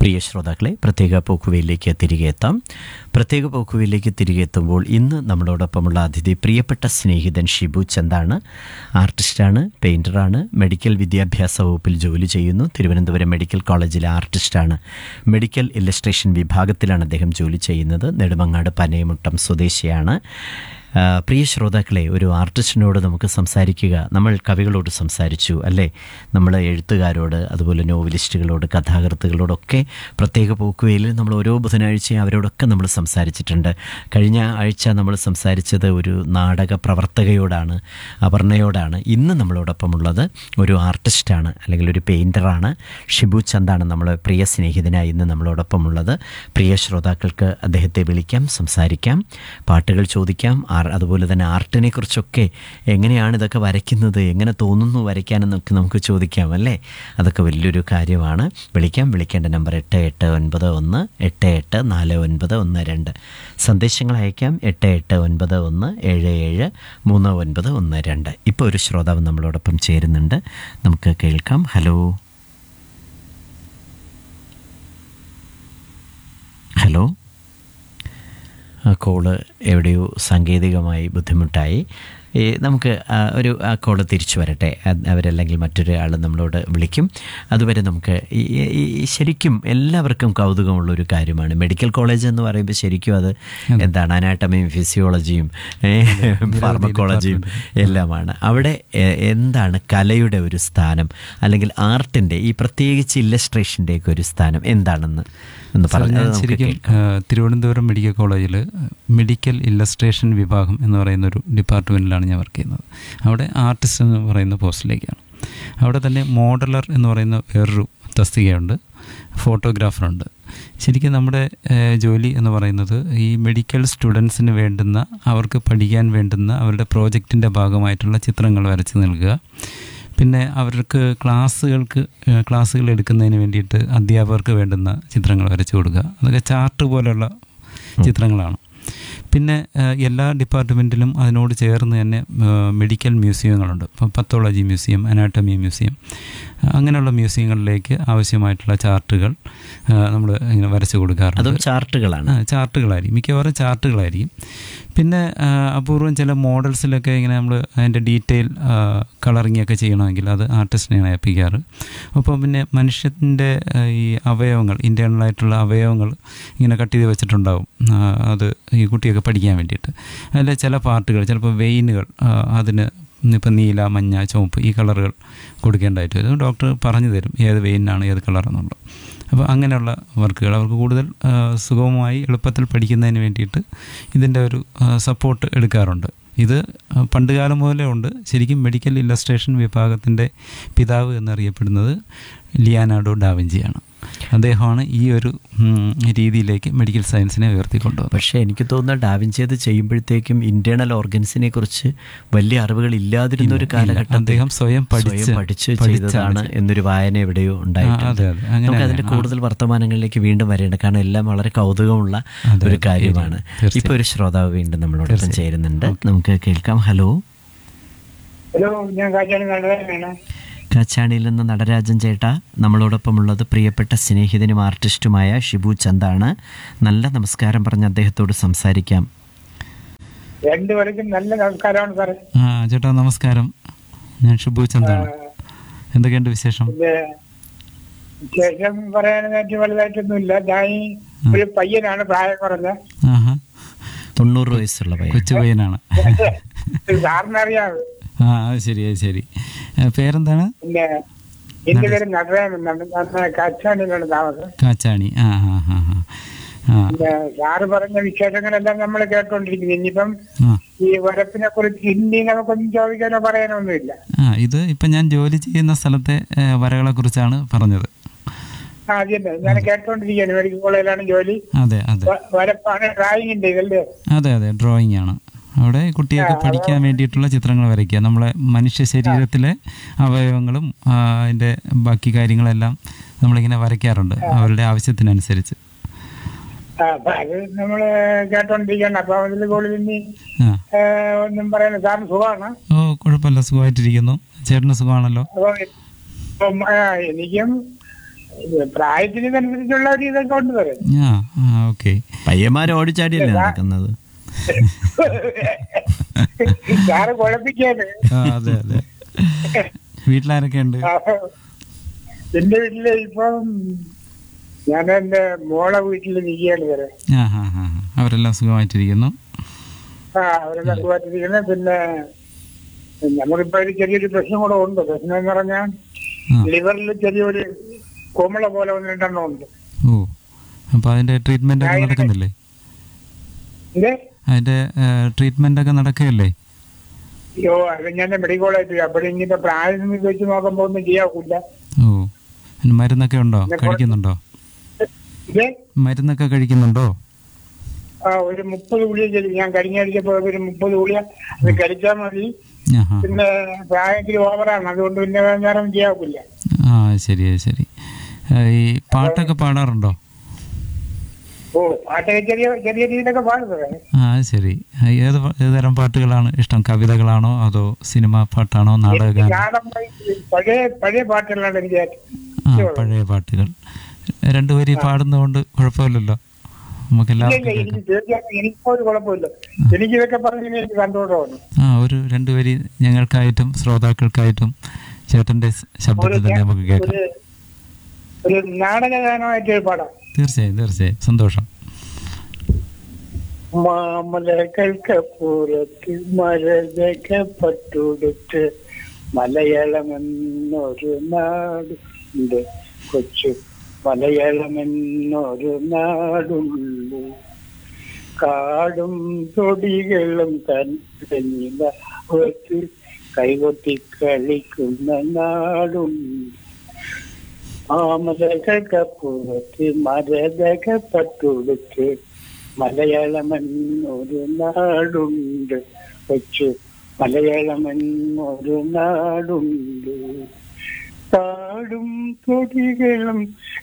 പ്രിയ ശ്രോതാക്കളെ പ്രത്യേക പോക്കുവയിലേക്ക് തിരികെ എത്താം പ്രത്യേക പോക്കുവയിലേക്ക് തിരികെ എത്തുമ്പോൾ ഇന്ന് നമ്മളോടൊപ്പമുള്ള അതിഥി പ്രിയപ്പെട്ട സ്നേഹിതൻ ഷിബു ചന്താണ് ആർട്ടിസ്റ്റാണ് പെയിൻറ്ററാണ് മെഡിക്കൽ വിദ്യാഭ്യാസ വകുപ്പിൽ ജോലി ചെയ്യുന്നു തിരുവനന്തപുരം മെഡിക്കൽ കോളേജിലെ ആർട്ടിസ്റ്റാണ് മെഡിക്കൽ ഇല്ലസ്ട്രേഷൻ വിഭാഗത്തിലാണ് അദ്ദേഹം ജോലി ചെയ്യുന്നത് നെടുമങ്ങാട് പനയമുട്ടം സ്വദേശിയാണ് ആ, പ്രിയ ശ്രോതാക്കളെ ഒരു ആർട്ടിസ്റ്റിനോട് നമുക്ക് സംസാരിക്കുക നമ്മൾ കവികളോട് സംസാരിച്ചു അല്ലേ നമ്മൾ എഴുത്തുകാരോട് അതുപോലെ നോവലിസ്റ്റുകളോട് കഥാകൃത്തുകളോടൊക്കെ പ്രത്യേക പോക്കുവയിൽ നമ്മൾ ഓരോ ബുധനാഴ്ചയും അവരോടൊക്കെ നമ്മൾ സംസാരിച്ചിട്ടുണ്ട് കഴിഞ്ഞ ആഴ്ച നമ്മൾ സംസാരിച്ചത് ഒരു നാടക പ്രവർത്തകയോടാണ് അപർണയോടാണ് ഇന്ന് നമ്മളോടൊപ്പമുള്ളത് ഒരു ആർട്ടിസ്റ്റാണ് അല്ലെങ്കിൽ ഒരു പെയിൻറ്ററാണ് ഷിബു ചന്താണ് നമ്മളെ പ്രിയ സ്നേഹിതനായി ഇന്ന് നമ്മളോടൊപ്പമുള്ളത് പ്രിയ ശ്രോതാക്കൾക്ക് അദ്ദേഹത്തെ വിളിക്കാം സംസാരിക്കാം പാട്ടുകൾ ചോദിക്കാം ആർ അതുപോലെ തന്നെ ആർട്ടിനെ കുറിച്ചൊക്കെ എങ്ങനെയാണ് ഇതൊക്കെ വരയ്ക്കുന്നത് എങ്ങനെ തോന്നുന്നു വരയ്ക്കാനെന്നൊക്കെ നമുക്ക് ചോദിക്കാം അല്ലേ അതൊക്കെ വലിയൊരു കാര്യമാണ് വിളിക്കാം വിളിക്കേണ്ട നമ്പർ എട്ട് എട്ട് ഒൻപത് ഒന്ന് എട്ട് എട്ട് നാല് ഒൻപത് ഒന്ന് രണ്ട് സന്ദേശങ്ങൾ അയക്കാം എട്ട് എട്ട് ഒൻപത് ഒന്ന് ഏഴ് ഏഴ് മൂന്ന് ഒൻപത് ഒന്ന് രണ്ട് ഇപ്പോൾ ഒരു ശ്രോതാവ് നമ്മളോടൊപ്പം ചേരുന്നുണ്ട് നമുക്ക് കേൾക്കാം ഹലോ ഹലോ ആ കോള് എവിടെയോ സാങ്കേതികമായി ബുദ്ധിമുട്ടായി ഈ നമുക്ക് ആ ഒരു ആ കോള് തിരിച്ചു വരട്ടെ അത് അവരല്ലെങ്കിൽ മറ്റൊരാൾ നമ്മളോട് വിളിക്കും അതുവരെ നമുക്ക് ഈ ഈ- ഈ ശരിക്കും എല്ലാവർക്കും കൗതുകമുള്ള ഒരു കാര്യമാണ് മെഡിക്കൽ കോളേജ് എന്ന് പറയുമ്പോൾ ശരിക്കും അത് എന്താണ് അനാട്ടമിയും ഫിസിയോളജിയും ഫാർമക്കോളജിയും എല്ലാമാണ് അവിടെ എ- എന്താണ് കലയുടെ ഒരു സ്ഥാനം അല്ലെങ്കിൽ ആർട്ടിൻ്റെ ഈ പ്രത്യേകിച്ച് ഇല്ലസ്ട്രേഷൻ്റെയൊക്കെ ഒരു സ്ഥാനം എന്താണെന്ന് ഒന്ന് സാർ, പറഞ്ഞു ഞാൻ അത് നമുക്ക് ശരിക്കും കേൾക്കാം. ആ, തിരുവനന്തപുരം മെഡിക്കൽ കോളേജിൽ മെഡിക്കൽ ഇല്ലസ്ട്രേഷൻ വിഭാഗം എന്ന് പറയുന്ന ഒരു ഡിപ്പാർട്ട്മെൻറ്റിലാണ് ഞാൻ വർക്ക് ചെയ്യുന്നത് അവിടെ ആർട്ടിസ്റ്റ് എന്ന് പറയുന്ന പോസ്റ്റിലേക്കാണ് അവിടെ തന്നെ മോഡലർ എന്ന് പറയുന്ന വേറൊരു തസ്തികയുണ്ട് ഫോട്ടോഗ്രാഫറുണ്ട് ശരിക്കും നമ്മുടെ ഏഹ്, ജോലി എന്ന് പറയുന്നത് ഈ മെഡിക്കൽ സ്റ്റുഡൻസിന് വേണ്ടുന്ന അവർക്ക് പഠിക്കാൻ വേണ്ടുന്ന അവരുടെ പ്രോജക്റ്റിൻ്റെ ഭാഗമായിട്ടുള്ള ചിത്രങ്ങൾ വരച്ച് നൽകുക പിന്നെ അവർക്ക് ക്ലാസ്സുകൾക്ക് ഏഹ്, ക്ലാസ്സുകൾ എടുക്കുന്നതിന് വേണ്ടിയിട്ട് അധ്യാപകർക്ക് വേണ്ടുന്ന ചിത്രങ്ങൾ വരച്ചു കൊടുക്കുക അതൊക്കെ ചാർട്ട് പോലെയുള്ള ചിത്രങ്ങളാണ് പിന്നെ ഏഹ്, എല്ലാ ഡിപ്പാർട്ട്മെൻറ്റിലും അതിനോട് ചേർന്ന് തന്നെ ഏഹ്, മെഡിക്കൽ മ്യൂസിയങ്ങളുണ്ട് ഇപ്പം പത്തോളജി മ്യൂസിയം അനാട്ടമി മ്യൂസിയം ഏഹ്, അങ്ങനെയുള്ള മ്യൂസിയങ്ങളിലേക്ക് ആവശ്യമായിട്ടുള്ള ചാർട്ടുകൾ നമ്മൾ ഇങ്ങനെ വരച്ചു കൊടുക്കാറുണ്ട് അതും ചാർട്ടുകളാണ് ആ, ചാർട്ടുകളായിരിക്കും മിക്കവാറും ചാർട്ടുകളായിരിക്കും പിന്നെ ആ, അപൂർവം ചില മോഡൽസിലൊക്കെ ഇങ്ങനെ നമ്മൾ അതിൻ്റെ ഡീറ്റെയിൽ കളറിങ് ഒക്കെ ചെയ്യണമെങ്കിൽ അത് ആർട്ടിസ്റ്റിനെയാണ് ഏൽപ്പിക്കാറ് അപ്പോൾ പിന്നെ മനുഷ്യൻ്റെ ആ, ഈ അവയവങ്ങൾ ഇൻറ്റേർണലായിട്ടുള്ള അവയവങ്ങൾ ഇങ്ങനെ കട്ട് ചെയ്ത് വെച്ചിട്ടുണ്ടാവും ആ, അത് ഈ കുട്ടിയൊക്കെ പഠിക്കാൻ വേണ്ടിയിട്ട് അതിലെ ചില പാർട്ടുകൾ ചിലപ്പോൾ വെയിനുകൾ അതിന് ഇപ്പം നീല മഞ്ഞ ചുവപ്പ് ഈ കളറുകൾ കൊടുക്കേണ്ടതായിട്ട് വരും ഡോക്ടർ പറഞ്ഞു തരും ഏത് വെയിനാണ് ഏത് കളറെന്നുള്ളത് അപ്പോൾ അങ്ങനെയുള്ള വർക്കുകൾ അവർക്ക് കൂടുതൽ ആ, സുഗമമായി എളുപ്പത്തിൽ പഠിക്കുന്നതിന് വേണ്ടിയിട്ട് ഇതിൻ്റെ ഒരു സപ്പോർട്ട് എടുക്കാറുണ്ട് ഇത് ആ, പണ്ടുകാലം മുതലേ ഉണ്ട് ശരിക്കും മെഡിക്കൽ ഇല്ലസ്ട്രേഷൻ വിഭാഗത്തിൻ്റെ പിതാവ് എന്നറിയപ്പെടുന്നത് ലിയാനാഡോ ഡാവിഞ്ചിയാണ് അദ്ദേഹമാണ് ഈ ഒരു ഉം, രീതിയിലേക്ക് മെഡിക്കൽ സയൻസിനെ ഉയർത്തിക്കൊണ്ടുവന്നത് പക്ഷേ എനിക്ക് തോന്നുന്ന ഡാവിഞ്ചി അത് ചെയ്യുമ്പോഴത്തേക്കും ഇന്റേണൽ ഓർഗൻസിനെ കുറിച്ച് വലിയ അറിവുകൾ ഇല്ലാതിരുന്ന ഒരു കാലഘട്ടം അദ്ദേഹം സ്വയം പഠിച്ച് പഠിച്ച് പഠിച്ചാണ് ചെയ്തതാണ് എന്നൊരു വായന എവിടെയോ ഉണ്ടായിട്ടുണ്ട് ആ, അതെ, അതെ. അങ്ങനെ നമുക്ക് അതിന്റെ തന്നെ. കൂടുതൽ വർത്തമാനങ്ങളിലേക്ക് വീണ്ടും വരേണ്ട കാരണം എല്ലാം വളരെ കൗതുകമുള്ള അതെ, ഒരു അതെ. കാര്യമാണ് തീർച്ചയായും. ഇപ്പൊ ഒരു ശ്രോതാവ് വീണ്ടും നമ്മളോടൊപ്പം ചേരുന്നുണ്ട് നമുക്ക് കേൾക്കാം ഹലോ ഹലോ ഞാൻ കാറ്റാണ് നടനാണ് കാച്ചാണിയിൽ നിന്ന് നടരാജൻ ചേട്ടാ നമ്മളോടൊപ്പമുള്ളത് പ്രിയപ്പെട്ട സ്നേഹിതനും ആർട്ടിസ്റ്റുമായ ഷിബു ചന്താണ് നല്ല നമസ്കാരം പറഞ്ഞ് അദ്ദേഹത്തോട് സംസാരിക്കാം രണ്ടുപേർക്കും നല്ല നമസ്കാരമാണ് സാറേ ആ ചേട്ടാ നമസ്കാരം ഞാൻ ഷിബു ചന്താണ് എന്തൊക്കെയുണ്ട് വിശേഷം പിന്നെ വിശേഷം പറയാനായിട്ട് വലുതായിട്ടൊന്നുമില്ല ഞാൻ ഈ ഒരു പയ്യനാണ് പ്രായം കുറഞ്ഞ ആഹാ തൊണ്ണൂറ് വയസ്സുള്ള പയ്യൻ കൊച്ചു പയ്യനാണ് സാറിനറിയാം ആ അത് ശരി അത് ശരി ഏ, പേരെന്താണ് പിന്നെ എന്റെ പേര് നടരാൻ എന്നാണ് ഞാൻ കാച്ചാണിയിലാണ് താമസം കാച്ചാണി ആ ആ ആ ആ ആ പിന്നെ സാറ് പറഞ്ഞ വിശേഷങ്ങളെല്ലാം നമ്മൾ കേട്ടോണ്ടിരിക്കുന്നു ഇനിയിപ്പം ആ ഈ വരപ്പിനെ കുറിച്ച് ഹിന്ദി നമുക്കൊന്നും ചോദിക്കാനോ പറയാനോ ഒന്നുമില്ല ആ ഇത് ഇപ്പം ഞാൻ ജോലി ചെയ്യുന്ന സ്ഥലത്തെ ഏ, വരകളെ കുറിച്ചാണ് പറഞ്ഞത് ആ അത് തന്നെ ഞാൻ കേട്ടോണ്ടിരിക്കുകയാണ് മെഡിക്കൽ കോളേജിലാണ് ജോലി അതെ അതെ വ- വരപ്പാണ് ഡ്രായിങ്ങിന്റെ ഇതല്ലേ അതെ അതെ ഡ്രോയിങ് ആണ് അവിടെ കുട്ടിയൊക്കെ പഠിക്കാൻ വേണ്ടിയിട്ടുള്ള ചിത്രങ്ങൾ വരയ്ക്കുക നമ്മളെ മനുഷ്യ ശരീരത്തിലെ അവയവങ്ങളും ആ, അതിൻ്റെ ബാക്കി കാര്യങ്ങളെല്ലാം നമ്മളിങ്ങനെ വരയ്ക്കാറുണ്ട് അവരുടെ ആവശ്യത്തിനനുസരിച്ച് ആ, അപ്പൊ അത് നമ്മള് കേട്ടോണ്ടിരിക്കണം അപ്പൊ അതിൽ കൂടുതൽ ഇനി ആ ഏ, ഒന്നും പറയാനില്ല സാറിന് സുഖമാണ് ഓ കുഴപ്പമില്ല സുഖമായിട്ടിരിക്കുന്നു ചേട്ടന് സുഖമാണല്ലോ അപ്പൊ ഇപ്പം, ആ, എനിക്കും ഇത് പ്രായത്തിനനുസരിച്ചുള്ള ഒരു ഇതൊക്കെ ഉണ്ട് സാറേ ആ ആ ഓക്കെ പയ്യന്മാർ ഓടിച്ചാടിയല്ലേ നടക്കുന്നത് സാറ് കുഴപ്പിക്കാണ് ആ അതെ അതെ വീട്ടിലാരൊക്കെ ഉണ്ട് എന്റെ വീട്ടില് ഇപ്പം ഞാൻ എന്റെ മോളെ വീട്ടിൽ നിൽക്കുകയാണ് സാറേ ആ ഹാ ഹാ അവരെല്ലാം സുഖമായിട്ടിരിക്കുന്നു ആ അവരെല്ലാം സുഖമായിട്ടിരിക്കുന്നത് പിന്നെ നമുക്കിപ്പോ ഒരു ചെറിയൊരു പ്രശ്നം കൂടെ ഉണ്ട് പ്രശ്നം എന്ന് പറഞ്ഞാൽ ആ ലിവറിൽ ചെറിയൊരു കോമള പോലെ ഒന്ന് രണ്ടെണ്ണം ഉണ്ട് ഓ അപ്പോൾ അതിൻ്റെ ട്രീറ്റ്മെൻ്റ് ഒക്കെ നടക്കുന്നില്ലേ ഇത് അതിൻ്റെ ട്രീറ്റ്മെൻ്റ് ഒക്കെ നടക്കുകയല്ലേ അയ്യോ അത് ഞാൻ മെഡിക്കൽ കോളേജ് അപ്പോൾ ഇനിയിപ്പോ പ്രായം വെച്ച് നോക്കുമ്പോ ഒന്നും ചെയ്യാക്കൂല ഓ പിന്നെ മരുന്നൊക്കെ ഉണ്ടോ പിന്നെ കഴിക്കുന്നുണ്ടോ ഇത് മരുന്നൊക്കെ കഴിക്കുന്നുണ്ടോ ആ ഒരു മുപ്പത് ഗുളിക ചെല്ലി ഞാൻ കഴിഞ്ഞ ആഴ്ചപ്പോ ഒരു മുപ്പത് ഗുളിക അത് കഴിച്ചാൽ മതി ആ ഹാ പിന്നെ പ്രായത്തിൽ ഓവറാണ് അതുകൊണ്ട് പിന്നെ നേരം ചെയ്യാക്കൂല ആ ശരി അത് ശരി ആ, ഈ പാട്ടൊക്കെ പാടാറുണ്ടോ ഓ പാട്ടൊക്കെ ചെറിയ ചെറിയ രീതിയിലൊക്കെ പാടുന്നത് ആ അത് ശരി ആ, ഏത് പ- ഏത് തരം പാട്ടുകളാണ് ഇഷ്ടം കവിതകളാണോ അതോ സിനിമ പാട്ടാണോ നാടക നാടൻ പാട്ട് പഴയ പഴയ പാട്ടുകളാണ് എനിക്ക് ഏറ്റവും ആ പഴയ പാട്ടുകൾ രണ്ടുപേരും ഈ പാടുന്നതുകൊണ്ട് കുഴപ്പമില്ലല്ലോ നമുക്ക് ഇല്ല, എല്ലാവർക്കും ഇല്ല, കേൾക്കാം എനിക്ക് തീർച്ചയായിട്ടും എനിക്കോ ഒരു കുഴപ്പമില്ല എനിക്ക് ഇതൊക്കെ പറഞ്ഞു എനിക്ക് കണ്ടോടാണ് ആ ഒരു രണ്ടുപേരി ഞങ്ങൾക്കായിട്ടും ശ്രോതാക്കൾക്കായിട്ടും ചേട്ടന്റെ സ് ശബ്ദത്തിൽ തന്നെ നമുക്ക് കേൾക്കാം ഒരു ഒരു നാടകഗാനമായിട്ട് പാടാം തീർച്ചയായും തീർച്ചയായും സന്തോഷം മാമലകൾക്കപ്പുറത്ത് മരതൊക്കെ പട്ടുടുത്ത് മലയാളമെന്നൊരു നാടുണ്ട് കൊച്ചു മലയാളമെന്നൊരു നാടുണ്ട് കാടും തൊടികളും തന്നില ഒത്ത് കൈകൊട്ടി കളിക്കുന്ന നാടുണ്ട് മാമലകൾക്കപ്പുറത്ത് മരതക പട്ടുടുത്ത് മലയാളമെന്നൊരു നാടുണ്ട് കൊച്ചു മലയാളമെന്നൊരു നാടുണ്ട് കാടും തൊടികളും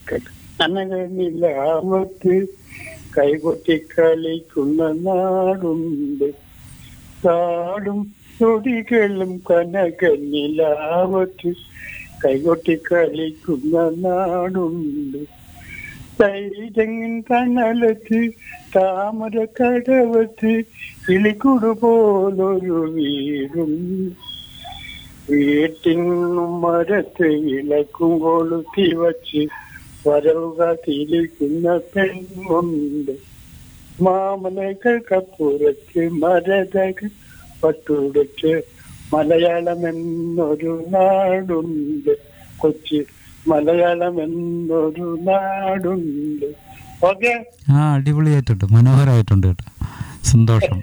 കനകനിലാമത്ത് കൈകൊട്ടി കളിക്കുന്ന നാടുണ്ട് കാടും തൊടികളും കനകനിലാമത്ത് കൈകൊട്ടി കളിക്കുന്ന നാടുണ്ട് തൈരങ്ങിൻ കനലത്ത് താമര കടവത്ത് കിളിക്കുടു പോലൊരു വീടുണ്ട് വീട്ടിനും മരത്ത് വിളക്കും കൊളുത്തി വച്ച് വരവുക തിരിക്കുന്ന പെണ്ണുണ്ട് മാമലകൾക്കപ്പുറത്ത് മരതക പട്ടുടുത്ത് മലയാളം എന്നൊരു നാടുണ്ട് കൊച്ചി മലയാളം എന്നൊരു നാടുണ്ട് ഓക്കെ ആ അടിപൊളിയായിട്ടുണ്ട് മനോഹരമായിട്ടുണ്ട് കേട്ടോ സന്തോഷം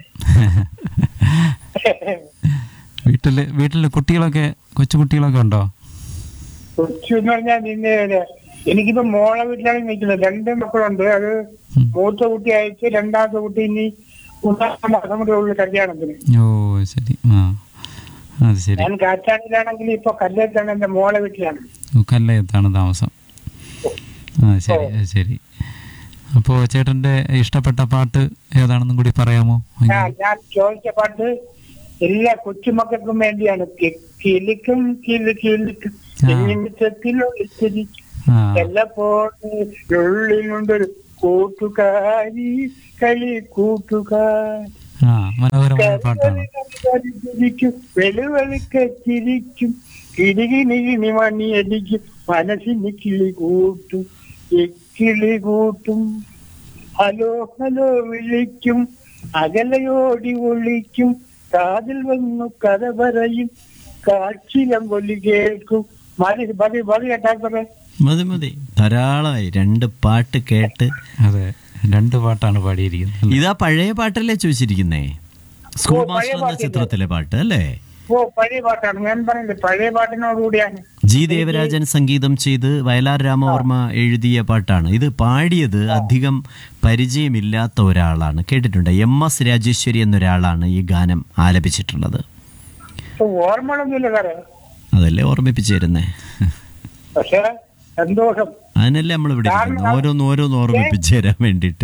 വീട്ടില് വീട്ടില് കുട്ടികളൊക്കെ കൊച്ചു കുട്ടികളൊക്കെ ഉണ്ടോ കൊച്ചു എന്ന് പറഞ്ഞാൽ നിന്നെ എനിക്കിപ്പോ മോളെ വീട്ടിലാണ് നിൽക്കുന്നത് രണ്ട് മക്കളുണ്ട് അത് ഉം. മൂത്ത കുട്ടി അയച്ച് രണ്ടാമത്തെ കുട്ടി ഇനി മൂന്നാം മാസം കൂടെ ഉള്ളു കല്യാണത്തിന് ഓ ശരി ആ അത് ശരി ഞാൻ കാറ്റാടിയിലാണെങ്കിൽ ഇപ്പൊ കല്ലേറ്റാണ് എന്റെ മോളെ വീട്ടിലാണ് ഓ, കല്ലയത്താണ് താമസം ആ ശരി അത് ശരി അപ്പോൾ ചേട്ടൻ്റെ ഇഷ്ടപ്പെട്ട പാട്ട് ഏതാണെന്നും കൂടി പറയാമോ ഞാൻ ഞാൻ ചോദിച്ച പാട്ട് എല്ലാ കൊച്ചുമക്കൾക്കും വേണ്ടിയാണ് കി- കിലുക്കും കിലു കിലുക്കും ആ. ചെത്തിലൊളിച്ചിരി ആ ഉള്ളിലുണ്ടൊരു കൂട്ടുകാരി കളി കൂട്ടുകാരി ആ മനോഹരമായ പാട്ടാണ് ചിരിക്കും വെളുവെളുക്ക ചിരിക്കും കിടികിണി കിണി മണിയടിക്കും മനസ്സിന് കിളി കൂട്ടും കിളി കൂട്ടും ഹലോ ഹലോ വിളിക്കും അകലയോടി ഒളിക്കും കാതിൽ വന്നു കഥ പറയും കാച്ചിലം പൊലി കേൾക്കും മതി മതി മതി കേട്ടാ പറയാം മതി മതി ധാരാളമായി രണ്ട് പാട്ട് കേട്ട് അതെ രണ്ട് പാട്ടാണ് പാടിയിരിക്കുന്നത് അല്ലേ? ഇതാ പഴയ പാട്ടല്ലേ ചോദിച്ചിരിക്കുന്നേ സ്കൂൾ ഓ, പഴയ മാസ്റ്റർ എന്ന പാട്ടല്ലേ? ചിത്രത്തിലെ പാട്ട് അല്ലേ ഓ പഴയ പാട്ടാണ് ഞാൻ പറയുന്നത് പഴയ പാട്ടിനോടുകൂടിയാണ് ജി ദേവരാജൻ സംഗീതം ചെയ്ത് വയലാർ രാമവർമ്മ എഴുതിയ പാട്ടാണ് ഇത് പാടിയത് അധികം പരിചയമില്ലാത്ത ഒരാളാണ് കേട്ടിട്ടുണ്ട് എം എസ് രാജേശ്വരി എന്നൊരാളാണ് ഈ ഗാനം ആലപിച്ചിട്ടുള്ളത് ഇപ്പൊ ഓർമ്മകളൊന്നുമില്ല സാറേ അതല്ലേ ഓർമ്മിപ്പിച്ചു തരുന്നേ പക്ഷെ സന്തോഷം അതിനല്ലേ നമ്മൾ ഇവിടെ ഇരിക്കുന്നത് ഓരോന്ന് ഓരോന്ന് ഓർമ്മിപ്പിച്ചു തരാൻ വേണ്ടിയിട്ട്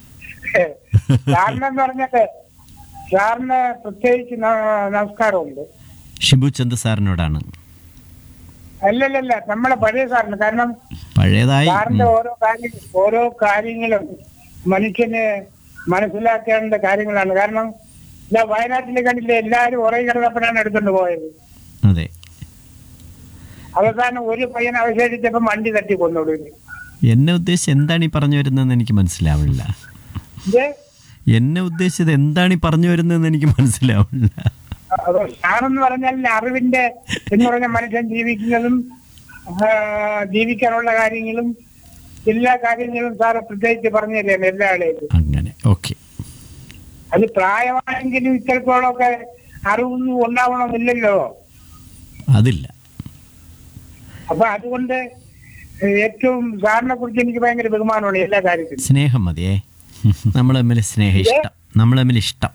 കാരണം എന്ന് പറഞ്ഞാല് സാറിന് പ്രത്യേകിച്ച് ന- നമസ്കാരമുണ്ട് ഷിബു ചന്ദ് സാറിനോടാണ് അല്ലല്ലല്ല നമ്മളെ പഴയ സാറിന് കാരണം പഴയതായി സാറിന്റെ ഓരോ കാര്യം ഓരോ കാര്യങ്ങളും മനുഷ്യന് മനസ്സിലാക്കേണ്ട കാര്യങ്ങളാണ് കാരണം ഇതാ വയനാട്ടിലെ കണ്ടില്ലേ എല്ലാവരും ഉറയി കിടന്നപ്പോഴാണ് എടുത്തുകൊണ്ട് പോയത് അതെ അവസാനം ഒരു പയ്യൻ അവശേഷിച്ചപ്പോ വണ്ടി തട്ടി കൊന്നോളൂ എന്നെ ഉദ്ദേശിച്ച് എന്താണ് ഈ പറഞ്ഞു വരുന്നതെന്ന് എനിക്ക് മനസ്സിലാവില്ല ഇത് എന്നെ ഉദ്ദേശിച്ചത് എന്താണ് ഈ പറഞ്ഞു വരുന്നതെന്ന് എനിക്ക് മനസ്സിലാവില്ല അത് സാറെന്ന് പറഞ്ഞാൽ അറിവിന്റെ എന്ന് പറഞ്ഞ മനുഷ്യൻ ജീവിക്കുന്നതും ആ, ജീവിക്കാനുള്ള കാര്യങ്ങളും എല്ലാ കാര്യങ്ങളും സാറ് പ്രത്യേകിച്ച് പറഞ്ഞു തരാണ് എല്ലാ ആളെയും അങ്ങനെ ഓക്കെ അത് പ്രായമാണെങ്കിലും ഇത്രത്തോളമൊക്കെ അറിവൊന്നും ഉണ്ടാവണമെന്നില്ലല്ലോ അതില്ല അപ്പൊ അതുകൊണ്ട് ഏറ്റവും സാറിനെ കുറിച്ച് എനിക്ക് ഭയങ്കര ബഹുമാനമാണ് എല്ലാ കാര്യത്തിലും സ്നേഹം മതിയേ നമ്മൾ തമ്മിൽ സ്നേഹം ഇഷ്ടം നമ്മൾ തമ്മിൽ ഇഷ്ടം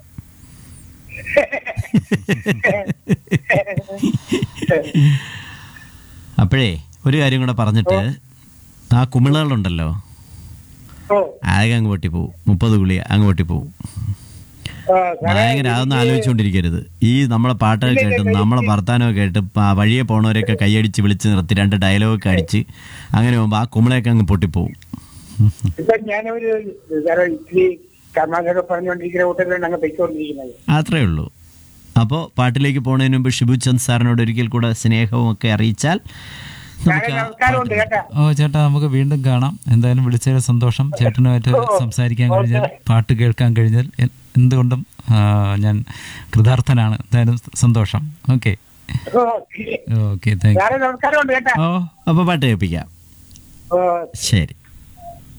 അപ്പോഴേ ഒരു കാര്യം കൂടെ പറഞ്ഞിട്ട് ആ കുമിളകളുണ്ടല്ലോ ഓ ആകെ അങ്ങ് പൊട്ടിപ്പോവും മുപ്പത് ഗുളിക അങ്ങ് പൊട്ടിപ്പോവും ആ, സാറേ, ഭയങ്കര അതൊന്നും ഇത് ആലോചിച്ചുകൊണ്ടിരിക്കരുത് ഈ നമ്മളെ പാട്ടൊക്കെ കേട്ടും നമ്മളെ വർത്താനമൊക്കെ കേട്ട് ആ വഴിയെ പോണവരെയൊക്കെ കൈയടിച്ച് വിളിച്ച് നിർത്തി രണ്ട് ഡയലോഗൊക്കെ അടിച്ച് അങ്ങനെ പോകുമ്പോൾ ആ കുമിളയൊക്കെ അങ്ങ് പൊട്ടിപ്പോവും ഇപ്പൊ ഞാനൊരു സാറേ ഇത്തിരി തമാശൊക്കെ പറഞ്ഞുകൊണ്ടിരിക്കുന്ന കൂട്ടത്തിലാണ് അങ്ങ് പൊയ്ക്കൊണ്ടിരിക്കുന്നത് അത്രേ ഉള്ളൂ അപ്പോൾ പാട്ടിലേക്ക് പോണതിന് മുമ്പ് ഷിബു ചന്ദ് സാറിനോട് ഒരിക്കൽ കൂടെ സ്നേഹവും ഒക്കെ അറിയിച്ചാൽ സാറേ നമസ്കാരമുണ്ട് കേട്ടാ ഓ ചേട്ടാ നമുക്ക് വീണ്ടും കാണാം എന്തായാലും വിളിച്ചതിൽ സന്തോഷം ചേട്ടനുമായിട്ട് സംസാരിക്കാൻ കഴിഞ്ഞാൽ പാട്ട് കേൾക്കാൻ കഴിഞ്ഞാൽ എ- എന്തുകൊണ്ടും ആ, ഞാൻ കൃതാർത്ഥനാണ് എന്തായാലും സന്തോഷം ഓക്കെ ഓക്കെ ഓക്കെ താങ്ക് സാറേ നമസ്കാരമുണ്ട് കേട്ടാ ഓ അപ്പോൾ പാട്ട് കേൾപ്പിക്കാം ഓ ശരി